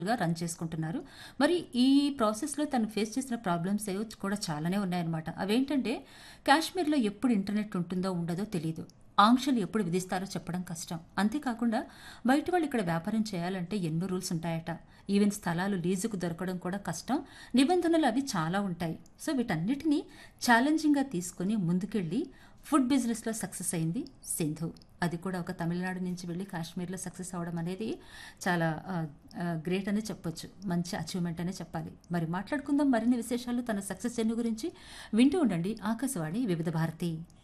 గా రన్ చేసుకుంటున్నారు. మరి ఈ ప్రాసెస్‌లో తను ఫేస్ చేసిన ప్రాబ్లమ్స్ ఏవో కూడా చాలానే ఉన్నాయన్నమాట. అవేంటంటే కాశ్మీర్‌లో ఎప్పుడు ఇంటర్నెట్ ఉంటుందో, ఉండదో తెలీదు. ఆంక్షలు ఎప్పుడు విధిస్తారో చెప్పడం కష్టం. అంతేకాకుండా బయట వాళ్ళు ఇక్కడ వ్యాపారం చేయాలంటే ఎన్నో రూల్స్ ఉంటాయట. ఈవెన్ స్థలాలు లీజుకు దొరకడం కూడా కష్టం. నిబంధనలు అవి చాలా ఉంటాయి. సో వీటన్నిటిని ఛాలెంజింగ్‌గా తీసుకొని ముందుకెళ్ళి ఫుడ్ బిజినెస్‌లో సక్సెస్ అయింది సింధు. అది కూడా ఒక తమిళనాడు నుంచి వెళ్లి కాశ్మీర్‌లో సక్సెస్ అవ్వడం అనేది చాలా ఆహ్, ఆహ్, గ్రేట్ అనే చెప్పొచ్చు. మంచి అచీవ్‌మెంట్ అనే చెప్పాలి. మరి మాట్లాడుకుందాం మరిన్ని విశేషాలు తన సక్సెస్ జర్నీ గురించి. వింటూ ఉండండి ఆకాశవాణి వివిధ భారతి.